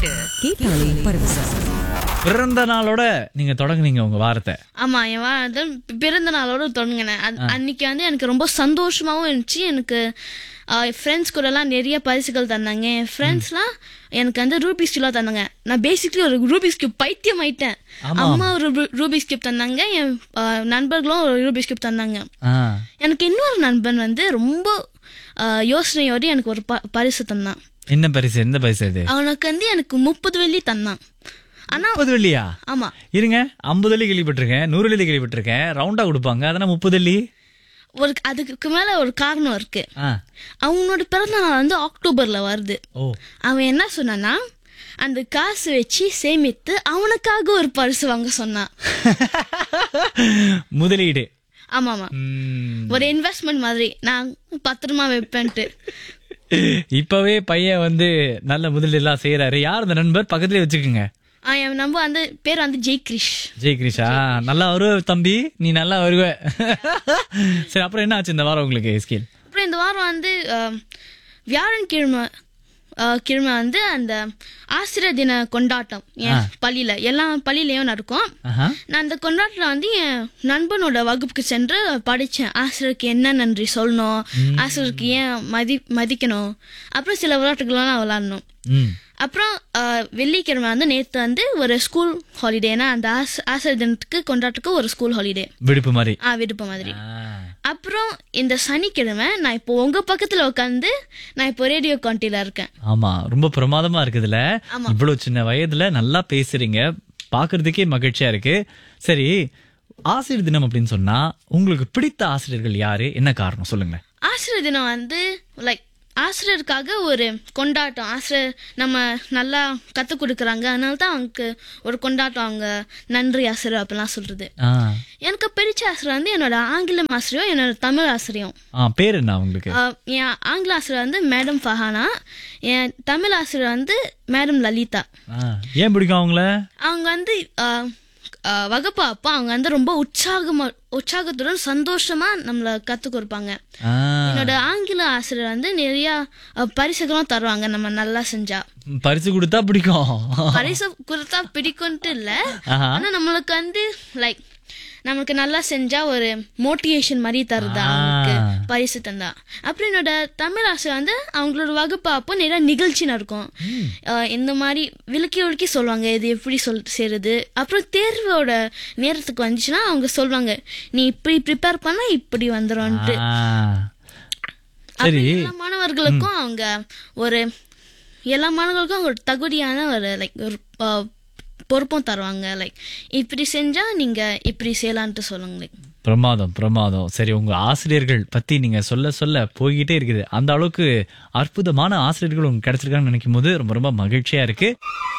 எட்டு கேட்டாலே பரவசம் பிறந்த நாளோட நீங்க தொடங்குனீங்க உங்க வாரத்தை ஆமா என் வா- அது பிறந்த நாளோட தொடங்கினேன் அது- அன்னைக்கு வந்து எனக்கு ரொம்ப சந்தோஷமாவும் இருந்துச்சு எனக்கு ஃப்ரெண்ட்ஸ் கூட எல்லாம் நிறைய பரிசுகள் தந்தாங்க என் ஃப்ரெண்ட்ஸ்லாம் எனக்கு வந்து ரூபிஸ் கியூலாம் தந்தாங்க நான் பேசிக்லி ஒரு ரூபிஸ் கியூப் பைத்தியம் ஆயிட்டேன் ஆமா. அம்மா ஒரு ரூபிஸ் கியூப் தந்தாங்க என் ஆ, நண்பர்களும் ஒரு ரூபிஸ் கியூப் தந்தாங்க ஆ, எனக்கு இன்னொரு நண்பன் வந்து ரொம்ப ஆ, யோசனையோடு எனக்கு ஒரு ப- பரிசு தந்தான் என்ன பரிசு எந்த பரிசு இது அவனுக்கு வந்து எனக்கு முப்பது வெள்ளி தந்தான் ஆனா முப்பது வெள்ளியா ஆமா இருங்க ஐம்பது வெள்ளி கேள்விப்பட்டிருக்கேன் நூறு வெள்ளி கேள்விப்பட்டிருக்கேன் ரவுண்டா கொடுப்பாங்க அதனா முப்பது வெள்ளி ஒரு அதுக்கு மேல ஒரு காரணம் இருக்கு ஆ அவனோட பிறந்த நாள் வந்து அக்டோபர்ல வருது ஓ அவன் என்ன சொன்னான்னா அந்த காசு வச்சு சேமித்து அவனுக்காக ஒரு பரிசு வாங்க சொன்னான் முதலீடு ஆமா ஆமா ம், ஒரு இன்வெஸ்ட்மெண்ட் மாதிரி நான் பத்திரமா வைப்பேன்ட்டு இப்பவே பையன் வந்து நல்ல முதலீடு எல்லாம் செய்யறாரு யார் அந்த நண்பர் பக்கத்துலயே வச்சுக்கோங்க ஆ, என் நம்ம வந்து பேர் வந்து ஜெய் கிரிஷ் ஜெய் கிரிஷா நல்லா வருவ தம்பி நீ நல்லா வருவ சரி அப்புறம் என்ன ஆச்சு இந்த வாரம் உங்களுக்கு ஸ்கில் அப்புறம் இந்த வாரம் வந்து ஆம், வியாழன்கிழமை ஆ, கிழமை வந்து அந்த ஆசிரியர் தின கொண்டாட்டம் என் பள்ளியில எல்லா பள்ளியிலயும் நடக்கும் ஆஹா நான் அந்த கொண்டாட்டத்தில் வந்து என் நண்பனோட வகுப்புக்கு சென்று படித்தேன் ஆசிரியருக்கு என்ன நன்றி சொல்லணும் ஆசிரியருக்கு ஏன் மதி மதிக்கணும் அப்புறம் சில விளையாட்டுகள்லாம் நான் விளாடணும் ம் அப்புறம் ஆஹ், வெள்ளிக்கிழமை வந்து நேற்று வந்து ஒரு ஸ்கூல் ஹாலிடேனா அந்த ஆஸ் ஆசிரியர் தினத்துக்கு கொண்டாட்டத்துக்கு ஒரு ஸ்கூல் ஹாலிடே விடுப்பு மாதிரி ஆ விடுப்பு மாதிரி ஆ. அப்புறம் இந்த சனிக்கிழமை நான் இப்போ உங்க பக்கத்துல உட்காந்து நான் இப்போ ரேடியோ காண்டில இருக்கேன் ஆமா ரொம்ப பிரமாதமா இருக்குதுல இவ்வளவு சின்ன வயதுல நல்லா பேசுறீங்க பாக்குறதுக்கே மகிழ்ச்சியா இருக்கு சரி ஆசிரியர் தினம் அப்படின்னு சொன்னா உங்களுக்கு பிடித்த ஆசிரியர்கள் யாரு என்ன காரணம் சொல்லுங்க ஆசிரியர் தினம் வந்து லைக் ஆசிரியருக்காக ஒரு கொண்டாட்டம் ஆசிரியர் நம்ம நல்லா கற்றுக் கொடுக்குறாங்க அதனால தான் அவங்களுக்கு ஒரு கொண்டாட்டம் அவங்க நன்றி ஆசிரியர் அப்படிலாம் சொல்றது ஆ எனக்கு பிடிச்ச ஆசிரியர் வந்து என்னோட ஆங்கிலம் ஆசிரியம் என்னோட தமிழ் ஆசிரியம் ஆ பேர் என்ன உங்களுக்கு ஆஹ் என் ஆங்கில ஆசிரியர் வந்து மேடம் ஃபஹானா என் தமிழ் ஆசிரியர் வந்து மேடம் லலிதா ஆ, ஏன் பிடிக்கும் அவங்கள அவங்க வந்து ஆஹ், ஆஹ், வகுப்பு அப்போ அவங்க வந்து ரொம்ப உற்சாகமா உற்சாகத்துடன் சந்தோஷமா நம்மளை கற்றுக் கொடுப்பாங்க ஆ, என்னோட ஆங்கில ஆசிரியர் வந்து நிறைய அஹ், பரிசுகளும் தருவாங்க நம்ம நல்லா செஞ்சா பரிசு கொடுத்தா பிடிக்கும் பரிசு கொடுத்தா பிடிக்கும்ட்டு இல்ல ஆஹா. ஆனா நம்மளுக்கு வந்து லைக் நமக்கு நல்லா செஞ்சா ஒரு மோட்டிவேஷன் மாதிரி தருதா அவங்களுக்கு பரிசு தந்தா அப்புறம் என்னோட தமிழ் ஆசிரியர் வந்து அவங்களோட வகுப்பு அப்போ நிறைய நிகழ்ச்சி நடக்கும் அஹ், இந்த மாதிரி விளக்கி விளக்கி சொல்லுவாங்க இது எப்படி சொல் செய்யறது அப்புறம் தேர்வோட நேரத்துக்கு வந்துச்சுன்னா அவங்க சொல்லுவாங்க நீ இப்படி ப்ரிப்பேர் பண்ணா இப்படி வந்துரும்ட்டு ஆ. சரி அப்ப எல்லா மாணவர்களுக்கும் அவங்க ஒரு எல்லா மாணவர்களுக்கும் ஒரு தகுதியான ஒரு லைக் ஒரு அஹ், பொறுப்பும் தருவாங்க லைக் இப்படி செஞ்சா நீங்க இப்படி செய்யலான்ட்டு சொல்லுங்க லைக் பிரமாதம் பிரமாதம் சரி உங்க ஆசிரியர்கள் பத்தி நீங்க சொல்ல சொல்ல போய்கிட்டே இருக்குது அந்த அளவுக்கு அற்புதமான ஆசிரியர்கள் உங்களுக்கு கிடைச்சிருக்காங்கன்னு நினைக்கும் போது ரொம்ப ரொம்ப மகிழ்ச்சியா இருக்கு